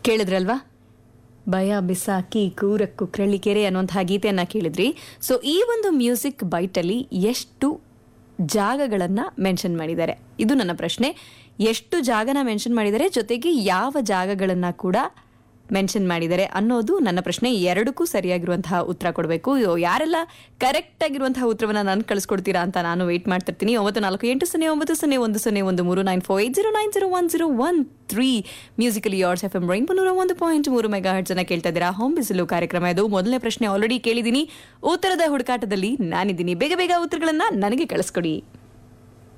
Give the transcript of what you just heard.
ಕೇಳಿದ್ರಲ್ವಾ ಭಯ ಬಿಸಾಕಿ ಕೂರಕ್ಕು ಕ್ರಳ್ಳಿಕೆರೆ ಅನ್ನುವಂತಹ ಗೀತೆಯನ್ನ ಕೇಳಿದ್ರಿ ಸೊ ಈ ಒಂದು ಮ್ಯೂಸಿಕ್ ಬೈಟಲ್ಲಿ ಎಷ್ಟು ಜಾಗಗಳನ್ನ ಮೆನ್ಷನ್ ಮಾಡಿದ್ದಾರೆ ಇದು ನನ್ನ ಪ್ರಶ್ನೆ ಎಷ್ಟು ಜಾಗನ ಮೆನ್ಷನ್ ಮಾಡಿದ್ದಾರೆ ಜೊತೆಗೆ ಯಾವ ಜಾಗಗಳನ್ನ ಕೂಡ ಮೆನ್ಷನ್ ಮಾಡಿದ್ದಾರೆ ಅನ್ನೋದು ನನ್ನ ಪ್ರಶ್ನೆ ಎರಡಕ್ಕೂ ಸರಿಯಾಗಿರುವಂತಹ ಉತ್ತರ ಕೊಡಬೇಕು ಯಾರೆಲ್ಲ ಕರೆಕ್ಟ್ ಆಗಿರುವಂತಹ ಉತ್ತರವನ್ನ ನಾನು ಕಳಿಸ್ಕೊಡ್ತೀರಾ ಅಂತ ನಾನು ವೇಟ್ ಮಾಡ್ತಿರ್ತೀನಿ ಒಂಬತ್ತು ನಾಲ್ಕು ಎಂಟು ಸೊನ್ನೆ ಒಂಬತ್ತು ಸೊನ್ನೆ ಒಂದು ಸೊನ್ನೆ ಒಂದು ಮೂರು nine four eight zero nine zero one zero one three musically yours F M rain ನೂರ ಒಂದು ಪಾಯಿಂಟ್ ಮೂರು ಮೆಗಾ ಜನ ಕೇಳ್ತಾ ಇದ್ದೀರಾ ಹೋಮ್ ಬಿಸಿಲು ಕಾರ್ಯಕ್ರಮ ಇದು ಮೊದಲನೇ ಪ್ರಶ್ನೆ ಆಲ್ರೆಡಿ ಕೇಳಿದ್ದೀನಿ ಉತ್ತರದ ಹುಡುಕಾಟದಲ್ಲಿ ನಾನಿದ್ದೀನಿ ಬೇಗ ಬೇಗ ಉತ್ತರಗಳನ್ನ ನನಗೆ ಕಳಿಸ್ಕೊಡಿ